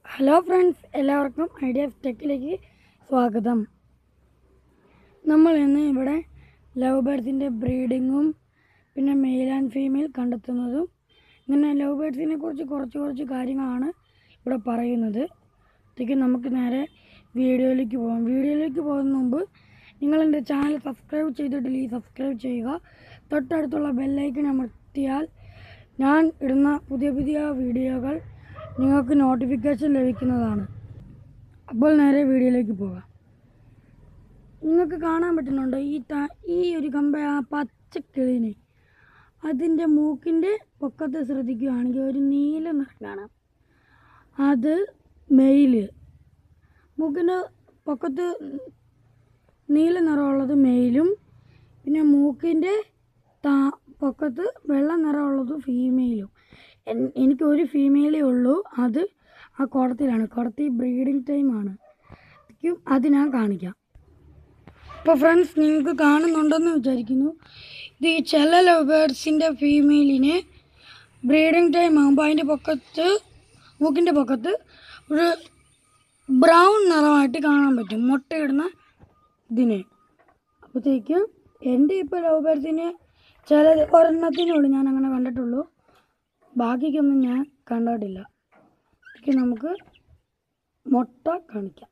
hello friends എല്ലാവർക്കും idea ടെക്കിലേക്ക് സ്വാഗതം നമ്മൾ ഇന്ന് ഇവിടെ ലവ് ബേർഡ്സിൻ്റെ ബ്രീഡിങ്ങും പിന്നെ മെയിൽ ആൻഡ് ഫീമെയിൽ കണ്ടെത്തുന്നതും ഇങ്ങനെ ലവ് ബേർഡ്സിനെ കുറിച്ച് കുറച്ച് കുറച്ച് കാര്യങ്ങളാണ് ഇവിടെ പറയുന്നത് അതൊക്കെ നമുക്ക് നേരെ വീഡിയോയിലേക്ക് പോകാം വീഡിയോയിലേക്ക് പോകുന്നതിന് മുമ്പ് നിങ്ങൾ എൻ്റെ ചാനൽ സബ്സ്ക്രൈബ് ചെയ്തിട്ടില്ലെങ്കിൽ സബ്സ്ക്രൈബ് ചെയ്യുക തൊട്ടടുത്തുള്ള ബെല്ലൈക്കൺ അമർത്തിയാൽ ഞാൻ ഇടുന്ന പുതിയ പുതിയ വീഡിയോകൾ നിങ്ങൾക്ക് നോട്ടിഫിക്കേഷൻ ലഭിക്കുന്നതാണ് അപ്പോൾ നേരെ വീഡിയോയിലേക്ക് പോകാം നിങ്ങൾക്ക് കാണാൻ പറ്റുന്നുണ്ടോ ഈ ത ഈ ഒരു കമ്പ ആ പച്ച കിളിനെ അതിൻ്റെ മൂക്കിൻ്റെ പൊക്കത്ത് ശ്രദ്ധിക്കുകയാണെങ്കിൽ ഒരു നീല നിറം കാണാം അത് മെയില് മൂക്കിൻ്റെ പൊക്കത്ത് നീല നിറമുള്ളത് മെയിലും പിന്നെ മൂക്കിൻ്റെ താ പൊക്കത്ത് വെള്ള നിറമുള്ളത് ഫീമെയിലും എൻ- എനിക്ക് ഒരു ഫീമെയിലേ ഉള്ളൂ അത് ആ കുടത്തിലാണ് കുടത്തിൽ ബ്രീഡിങ് ടൈമാണ് ക്കും അത് ഞാൻ കാണിക്കാം ഇപ്പോൾ ഫ്രണ്ട്സ് നിങ്ങൾക്ക് കാണുന്നുണ്ടെന്ന് വിചാരിക്കുന്നു ഇത് ഈ ചില ലവ് ബേർഡ്സിൻ്റെ ഫീമെയിലിന് ബ്രീഡിങ് ടൈം ആകുമ്പോൾ അതിൻ്റെ പൊക്കത്ത് മൂക്കിൻ്റെ പൊക്കത്ത് ഒരു ബ്രൗൺ നിറമായിട്ട് കാണാൻ പറ്റും മുട്ടയിടുന്ന ഇതിന് അപ്പോഴത്തേക്കും എൻ്റെ ഇപ്പോൾ ലവ് ബേർഡ്സിന് ചില ഒരെണ്ണത്തിനുള്ളൂ ഞാൻ അങ്ങനെ കണ്ടിട്ടുള്ളൂ ബാക്കിക്കൊന്നും ഞാൻ കണ്ടിട്ടില്ല ഇതൊക്കെ നമുക്ക് മുട്ട കാണിക്കാം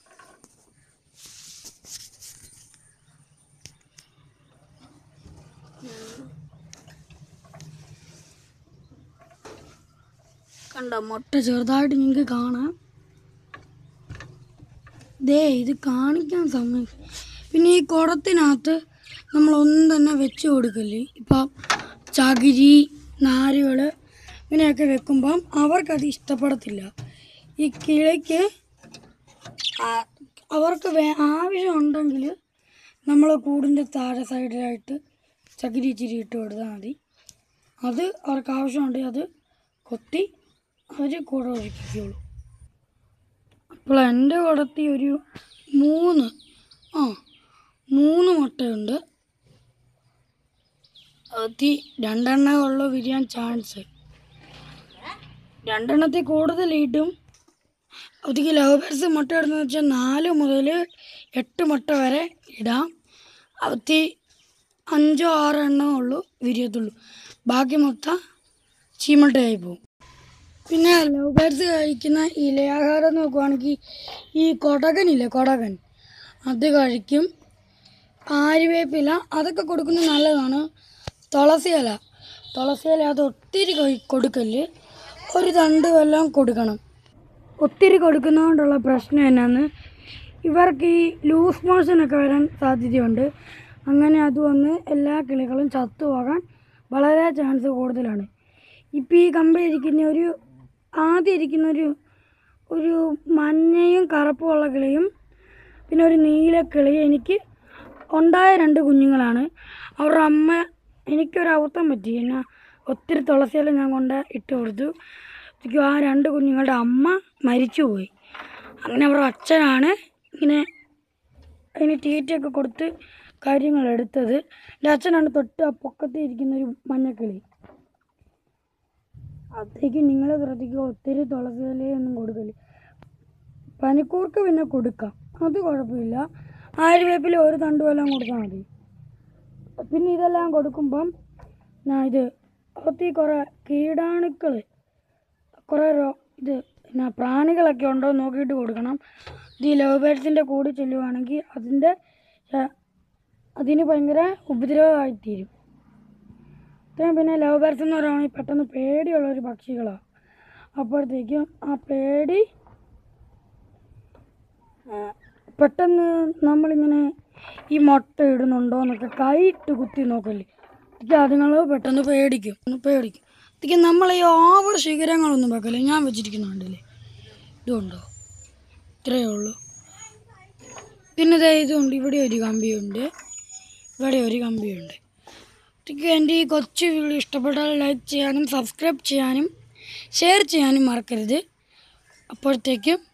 കണ്ടോ മുട്ട ചെറുതായിട്ട് നിങ്ങൾക്ക് കാണാം ദേ ഇത് കാണിക്കാൻ സമയം പിന്നെ ഈ കുടത്തിനകത്ത് നമ്മളൊന്നും തന്നെ വെച്ച് കൊടുക്കല്ലേ ഇപ്പം ചകിരി നാരുകൾ ഇങ്ങനെയൊക്കെ വെക്കുമ്പം അവർക്കത് ഇഷ്ടപ്പെടത്തില്ല ഈ കിളിക്ക് ആ- അവർക്ക് വേ ആവശ്യമുണ്ടെങ്കിൽ നമ്മൾ കൂടിൻ്റെ താഴെ സൈഡിലായിട്ട് ചകിരി ഇച്ചിരി ഇട്ട് കൊടുത്താൽ മതി അത് അവർക്ക് ആവശ്യമുണ്ടെങ്കിൽ അത് കൊത്തി അവർ കൂടെ ഒഴിപ്പിക്കുള്ളൂ അപ്പോൾ എൻ്റെ കുടത്തിൽ ഒരു മൂന്ന് ആ മൂന്ന് മുട്ടയുണ്ട് അതിൽ രണ്ടെണ്ണേ ഉള്ളൂ വിരിയാൻ ചാൻസ് രണ്ടെണ്ണത്തിൽ കൂടുതൽ ഇടും അതിക്ക് ലവ് ബേർഡ്സ് മുട്ട ഇടുന്നത് വെച്ചാൽ നാല് മുതൽ എട്ട് മുട്ട വരെ ഇടാം അവത്തി അഞ്ചോ ആറോ എണ്ണമേ ഉള്ളൂ വിരിയത്തുള്ളൂ ബാക്കി മൊത്തം ചീമട്ടയായി പോകും പിന്നെ ലവ് ബേർഡ്സ് കഴിക്കുന്ന ഇലയാഹാരം നോക്കുവാണെങ്കിൽ ഈ കൊടകനില്ലേ കൊടകൻ അത് കഴിക്കും ആര്യവേപ്പില അതൊക്കെ കൊടുക്കുന്നത് നല്ലതാണ് തുളസി ഇല തുളസി ഇല അത് ഒത്തിരി കഴി- കൊടുക്കല് ഒരു തണ്ട് വല്ലതും കൊടുക്കണം ഒത്തിരി കൊടുക്കുന്നതുകൊണ്ടുള്ള പ്രശ്നം എന്നാന്ന് ഇവർക്ക് ഈ ലൂസ് മോഷനൊക്കെ വരാൻ സാധ്യതയുണ്ട് അങ്ങനെ അത് വന്ന് എല്ലാ കിളികളും ചത്തുപോകാൻ വളരെ ചാൻസ് കൂടുതലാണ് ഇപ്പം ഈ കമ്പി ഇരിക്കുന്ന ഒരു ആദ്യം ഇരിക്കുന്ന ഒരു ഒരു മഞ്ഞയും കറുപ്പും ഉള്ള കിളിയും പിന്നെ ഒരു നീല കിളി എനിക്ക് ഉണ്ടായ രണ്ട് കുഞ്ഞുങ്ങളാണ് അവരുടെ അമ്മ എനിക്കൊരു അബദ്ധം പറ്റി എന്നാ ഒത്തിരി തുളസിയെല്ലാം ഞാൻ കൊണ്ട് ഇട്ട് കൊടുത്തു അപ്പോഴേക്കും ആ രണ്ട് കുഞ്ഞുങ്ങളുടെ അമ്മ മരിച്ചുപോയി അങ്ങനെ അവരുടെ അച്ഛനാണ് ഇങ്ങനെ അതിന് തീറ്റയൊക്കെ കൊടുത്ത് കാര്യങ്ങൾ എടുത്തത് എൻ്റെ അച്ഛനാണ് തൊട്ട് ആ പൊക്കത്തിൽ ഇരിക്കുന്ന ഒരു മഞ്ഞക്കിളി അത്തേക്ക് നിങ്ങൾ ശ്രദ്ധിക്കുക ഒത്തിരി തുളസി ഇലയൊന്നും കൊടുക്കല് പനിക്കൂർക്ക് പിന്നെ കൊടുക്കാം അത് കുഴപ്പമില്ല ആര്യവേപ്പില ഒരു തണ്ട് വല്ലതും കൊടുത്താൽ മതി പിന്നെ ഇതെല്ലാം കൊടുക്കുമ്പം ഞാൻ ഇത് അകത്ത് കുറേ കീടാണുക്കൾ കുറേ രോ ഇത് പിന്നെ പ്രാണികളൊക്കെ ഉണ്ടോ എന്ന് നോക്കിയിട്ട് കൊടുക്കണം ഇത് ഈ ലവ് ബേർഡ്സിൻ്റെ കൂടെ ചെല്ലുവാണെങ്കിൽ അതിൻ്റെ ശ- അതിന് ഭയങ്കര ഉപദ്രവമായിത്തീരും ഇത്രയും പിന്നെ ലവ് ബേർഡ്സ് എന്ന് പറയുകയാണെങ്കിൽ പെട്ടെന്ന് പേടിയുള്ള ഒരു പക്ഷികളാണ് അപ്പോഴത്തേക്കും ആ പേടി ആ, പെട്ടെന്ന് നമ്മളിങ്ങനെ ഈ മുട്ട ഇടുന്നുണ്ടോ എന്നൊക്കെ കൈയിട്ട് കുത്തി നോക്കല്ലേ എനിക്ക് അതുങ്ങൾ പെട്ടെന്ന് പേടിക്കും ഒന്ന് പേടിക്കും ഇതൊക്കെ നമ്മൾ ഈ ഓവർ ശിഖരങ്ങളൊന്നും വെക്കല്ലേ ഞാൻ വെച്ചിരിക്കുന്നുണ്ടല്ലേ ഇതുണ്ടോ ഇത്രയേ ഉള്ളൂ പിന്നെ ദേ ഇതുണ്ട് ഇവിടെ ഒരു കമ്പിയുണ്ട് ഇവിടെ ഒരു കമ്പിയുണ്ട് ഇതൊക്കെ എൻ്റെ ഈ കൊച്ചു വീഡിയോ ഇഷ്ടപ്പെട്ടാൽ ലൈക്ക് ചെയ്യാനും സബ്സ്ക്രൈബ് ചെയ്യാനും ഷെയർ ചെയ്യാനും മറക്കരുത് അപ്പോഴത്തേക്കും